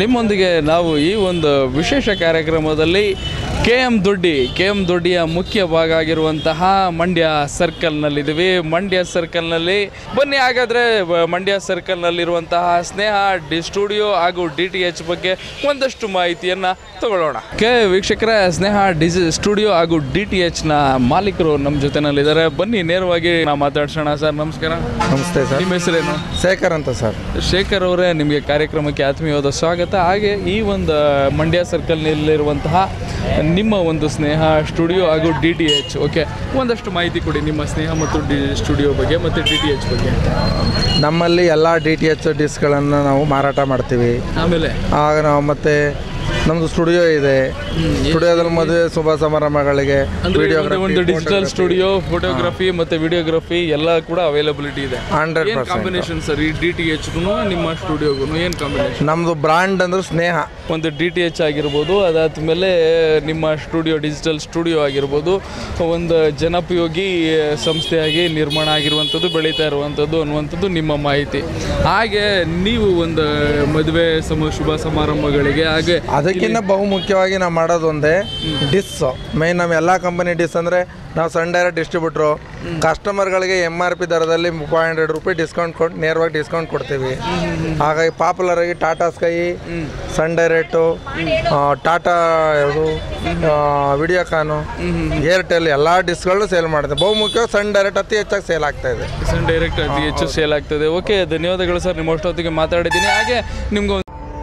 ನಿಮ್ಮೊಂದಿಗೆ ನಾವು ಈ ಒಂದು ವಿಶೇಷ ಕಾರ್ಯಕ್ರಮದಲ್ಲಿ ಕೆ ಎಮ್ ದೊಡ್ಡಿ ಕೆ ಎಮ್ ದೊಡ್ಡಿಯ ಮುಖ್ಯ ಭಾಗ ಆಗಿರುವಂತಹ ಮಂಡ್ಯ ಸರ್ಕಲ್ನಲ್ಲಿದ್ದೀವಿ ಮಂಡ್ಯ ಸರ್ಕಲ್ನಲ್ಲಿ ಬನ್ನಿ ಹಾಗಾದರೆ ಮಂಡ್ಯ ಸರ್ಕಲ್ನಲ್ಲಿರುವಂತಹ ಸ್ನೇಹ ಡಿ ಸ್ಟುಡಿಯೋ ಹಾಗೂ ಡಿ ಟಿ ಎಚ್ ಬಗ್ಗೆ ಒಂದಷ್ಟು ಮಾಹಿತಿಯನ್ನು ತಗೊಳ್ಳೋಣ ಕೆ ವೀಕ್ಷಕರ ಸ್ನೇಹ ಡಿಜಿ ಸ್ಟುಡಿಯೋ ಹಾಗೂ ಡಿ ಟಿ ಎಚ್ನ ಮಾಲೀಕರು ನಮ್ಮ ಜೊತೆನಲ್ಲಿದ್ದಾರೆ ಬನ್ನಿ ನೇರವಾಗಿ ನಾವು ಮಾತಾಡ್ಸೋಣ ಸರ್ ನಮಸ್ಕಾರ ನಮಸ್ತೆ ಸರ್ ನಿಮ್ಮ ಹೆಸರೇನು ಶೇಖರ್ ಅಂತ ಸರ್ ಶೇಖರ್ ಅವರೇ ನಿಮಗೆ ಕಾರ್ಯಕ್ರಮಕ್ಕೆ ಆತ್ಮೀಯವಾದ ಸ್ವಾಗತ ಹಾಗೆ ಈ ಒಂದು ಮಂಡ್ಯ ಸರ್ಕಲ್ನಲ್ಲಿರುವಂತಹ ನಿಮ್ಮ ಒಂದು ಸ್ನೇಹ ಸ್ಟುಡಿಯೋ ಹಾಗೂ ಡಿ ಟಿ ಎಚ್ ಓಕೆ ಒಂದಷ್ಟು ಮಾಹಿತಿ ಕೊಡಿ ನಿಮ್ಮ ಸ್ನೇಹ ಮತ್ತು ಡಿ ಸ್ಟುಡಿಯೋ ಬಗ್ಗೆ ಮತ್ತು ಡಿ ಟಿ ಎಚ್ ಬಗ್ಗೆ ನಮ್ಮಲ್ಲಿ ಎಲ್ಲ ಡಿ ಟಿ ಎಚ್ ಡಿಸ್ಗಳನ್ನು ನಾವು ಮಾರಾಟ ಮಾಡ್ತೀವಿ ಆಮೇಲೆ ಆಗ ನಾವು ಮತ್ತೆ ನಮ್ಮದು ಸ್ಟುಡಿಯೋ ಇದೆ ಸ್ಟುಡಿಯೋದಲ್ಲಿ ಮದುವೆ ಶುಭ ಸಮಾರಂಭಗಳಿಗೆ ಅಂದ್ರೆ ಒಂದು- ಒಂದು ಡಿಜಿಟಲ್ ಸ್ಟುಡಿಯೋ ಫೋಟೋಗ್ರಫಿ ಮತ್ತು ವಿಡಿಯೋಗ್ರಫಿ ಎಲ್ಲ ಕೂಡ ಅವೈಲಬಿಲಿಟಿ ಇದೆ ಹಂಡ್ರೆಡ್ ಏನು ಪರ್ಸೆಂಟ್ ಕಾಂಬಿನೇಷನ್ ಸರ್ ಈ ಡಿ ಟಿ ಎಚ್ಗೂ ನಿಮ್ಮ ಸ್ಟುಡಿಯೋಗೂ ಏನು ಕಾಂಬಿನೇಷನ್ ನಮ್ಮದು ಬ್ರಾಂಡ್ ಅಂದ್ರೆ ಸ್ನೇಹ ಒಂದು ಡಿ ಟಿ ಎಚ್ ಆಗಿರ್ಬೋದು ಅದಾದಮೇಲೆ ನಿಮ್ಮ ಸ್ಟುಡಿಯೋ ಡಿಜಿಟಲ್ ಸ್ಟುಡಿಯೋ ಆಗಿರ್ಬೋದು ಒಂದು ಜನೋಪಯೋಗಿ ಸಂಸ್ಥೆಯಾಗಿ ನಿರ್ಮಾಣ ಆಗಿರುವಂಥದ್ದು ಬೆಳೀತಾ ಇರುವಂಥದ್ದು ಅನ್ನುವಂಥದ್ದು ನಿಮ್ಮ ಮಾಹಿತಿ ಹಾಗೆ ನೀವು ಒಂದು ಮದುವೆ ಸಮ ಶುಭ ಸಮಾರಂಭಗಳಿಗೆ ಹಾಗೆ ಅದಕ್ಕಿಂತ ಬಹು ಮುಖ್ಯವಾಗಿ ನಾವು ಮಾಡೋದು ಒಂದೇ ಡಿಸ್ ಮೈನ್ ನಮ್ಮ ಎಲ್ಲ ಕಂಪನಿ ಡಿಸ್ ಅಂದರೆ ನಾವು ಸಣ್ಣ ಡೈರೆಕ್ಟ್ ಡಿಸ್ಟ್ರಿಬ್ಯೂಟ್ರು ಕಸ್ಟಮರ್ಗಳಿಗೆ ಎಮ್ ಆರ್ ಪಿ ದರದಲ್ಲಿ ಫೈವ್ ಹಂಡ್ರೆಡ್ ರುಪಿ ಡಿಸ್ಕೌಂಟ್ ಕೊಟ್ಟು ನೇರವಾಗಿ ಡಿಸ್ಕೌಂಟ್ ಕೊಡ್ತೀವಿ ಹಾಗಾಗಿ ಪಾಪ್ಯುಲರ್ ಆಗಿ ಟಾಟಾ ಸ್ಕೈ ಸನ್ ಡೈರೆಕ್ಟು ಆ, ಟಾಟಾ ಯಾವುದು ವಿಡಿಯೋಕಾನು ಏರ್ಟೆಲ್ ಎಲ್ಲ ಡಿಸ್ಗಳು ಸೇಲ್ ಮಾಡ್ತೀವಿ ಬಹು ಮುಖ್ಯವಾಗಿ ಸನ್ ಡೈರೆಕ್ಟ್ ಅತಿ ಹೆಚ್ಚಾಗಿ ಸೇಲ್ ಆಗ್ತಾ ಇದೆ ಸನ್ ಡೈರೆಕ್ಟ್ ಅತಿ ಹೆಚ್ಚು ಸೇಲ್ ಆಗ್ತದೆ ಓಕೆ ಧನ್ಯವಾದಗಳು ಸರ್ ನಿಮ್ಮ ಅಷ್ಟೊತ್ತಿಗೆ ಮಾತಾಡಿದ್ದೀನಿ ಹಾಗೆ ನಿಮ್ಗೆ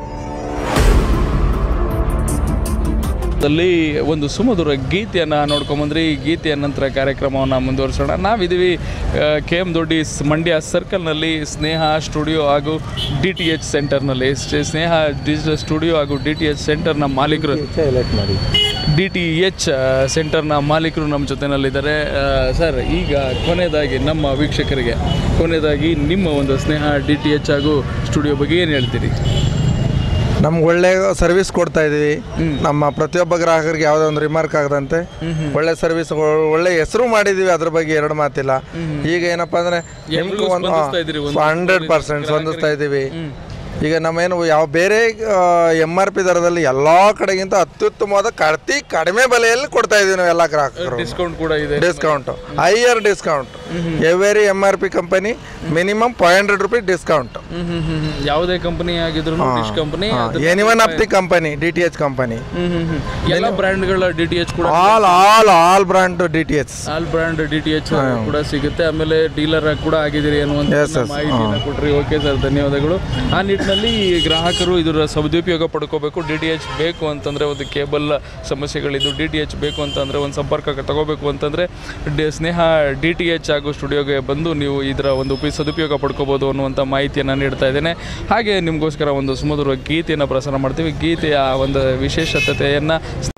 ದಲ್ಲಿ ಒಂದು ಸುಮಧುರ ಗೀತೆಯನ್ನು ನೋಡ್ಕೊಂಬಂದ್ರಿ ಈ ಗೀತೆಯ ನಂತರ ಕಾರ್ಯಕ್ರಮವನ್ನು ಮುಂದುವರಿಸೋಣ ನಾವಿದ್ದೀವಿ ಕೆ ಎಮ್ ದೊಡ್ಡಿ ಸ್- ಮಂಡ್ಯ ಸರ್ಕಲ್ನಲ್ಲಿ ಸ್ನೇಹ ಸ್ಟುಡಿಯೋ ಹಾಗೂ ಡಿ ಟಿ ಎಚ್ ಸೆಂಟರ್ನಲ್ಲಿ ಸ್- ಸ್ನೇಹ ಡಿಜಿಟಲ್ ಸ್ಟುಡಿಯೋ ಹಾಗೂ ಡಿ ಟಿ ಎಚ್ ಸೆಂಟರ್ನ ಮಾಲೀಕರು ಸೆಲೆಕ್ಟ್ ಮಾಡಿ ಡಿ ಟಿ ಎಚ್ ಸೆಂಟರ್ನ ಮಾಲೀಕರು ನಮ್ಮ ಜೊತೆನಲ್ಲಿದ್ದಾರೆ ಆ, ಸರ್ ಈಗ ಕೊನೆಯದಾಗಿ ನಮ್ಮ ವೀಕ್ಷಕರಿಗೆ ಕೊನೆಯದಾಗಿ ನಿಮ್ಮ ಒಂದು ಸ್ನೇಹ ಡಿ ಟಿ ಎಚ್ ಹಾಗೂ ಸ್ಟುಡಿಯೋ ಬಗ್ಗೆ ಏನು ಹೇಳ್ತೀರಿ ನಮ್ಗೆ ಒಳ್ಳೆ ಸರ್ವಿಸ್ ಕೊಡ್ತಾ ಇದೀವಿ ನಮ್ಮ ಪ್ರತಿಯೊಬ್ಬ ಗ್ರಾಹಕರಿಗೆ ಯಾವುದೇ ಒಂದು ರಿಮಾರ್ಕ್ ಆಗದಂತೆ ಒಳ್ಳೆ ಸರ್ವಿಸ್ ಒಳ್ಳೆ ಹೆಸರು ಮಾಡಿದೀವಿ ಅದ್ರ ಬಗ್ಗೆ ಎರಡು ಮಾತಿಲ್ಲ ಈಗ ಏನಪ್ಪಾ ಅಂದ್ರೆ ಎಲ್ರಿಗೂ ಸ್ಪಂದಿಸ್ತಾ ಇದ್ದೀರಿ ಒಂದು ಹಂಡ್ರೆಡ್ ಪರ್ಸೆಂಟ್ ಸ್ಪಂದಿಸ್ತಾ ಇದ್ದೀವಿ ಈಗ ನಮ್ಮೇನು ಯಾವ ಬೇರೆ ಎಮ್ ಆರ್ ಪಿ ದರದಲ್ಲಿ ಎಲ್ಲ ಕಡೆಗಿಂತ ಅತ್ಯುತ್ತಮವಾದ ಅತಿ ಕಡಿಮೆ ಬೆಲೆಯಲ್ಲಿ ಕೊಡ್ತಾ ಇದೀವಿ ನಾವು ಎಲ್ಲ ಗ್ರಾಹಕರು ಡಿಸ್ಕೌಂಟ್ ಕೂಡ ಇದೆ discount higher discount every M R P company minimum five hundred rupees discount hmm hmm hmm hmm. ಯಾವುದೇ ಕಂಪನಿ ಆಗಿದ್ರು dish company any one of the company D T H company ಎಲ್ಲ ಬ್ರ್ಯಾಂಡ್ಗಳ ಡಿ ಟಿ ಎಚ್ ಕೂಡ all all all brand D T H all brand D T H ಕೂಡ ಸಿಗುತ್ತೆ ಆಮೇಲೆ dealer ಕೂಡ ಆಗಿದ್ದೀರಿ ಅನ್ನುವಂಥ Yes, yes. ಮಾಹಿತಿನ ಕೊಟ್ರಿ ಓಕೆ ಸರ್ ಧನ್ಯವಾದಗಳು ಆ ನಿಟ್ಟಿನಲ್ಲಿ ಗ್ರಾಹಕರು ಇದರ ಸದುಪಯೋಗ ಪಡ್ಕೋಬೇಕು ಡಿ ಟಿ ಎಚ್ ಬೇಕು ಅಂತಂದರೆ ಒಂದು ಕೇಬಲ್ ಸಮಸ್ಯೆಗಳಿದ್ದು ಡಿ ಟಿ ಎಚ್ ಬೇಕು ಅಂತಂದರೆ ಒಂದು ಸಂಪರ್ಕ ತಗೋಬೇಕು ಅಂತಂದರೆ D Sneha D T H ಹಾಗೂ ಸ್ಟುಡಿಯೋಗೆ ಬಂದು ನೀವು ಇದರ ಒಂದು ಉಪಯೋಗ ಸದುಪಯೋಗ ಪಡ್ಕೋಬೋದು ಅನ್ನುವಂಥ ಮಾಹಿತಿಯನ್ನು ನೀಡ್ತಾ ಇದ್ದೇನೆ ಹಾಗೆ ನಿಮಗೋಸ್ಕರ ಒಂದು ಸುಮಧುರ ಗೀತೆಯನ್ನು ಪ್ರಸಾರ ಮಾಡ್ತೀವಿ ಗೀತೆಯ ಒಂದು ವಿಶೇಷತೆಯನ್ನು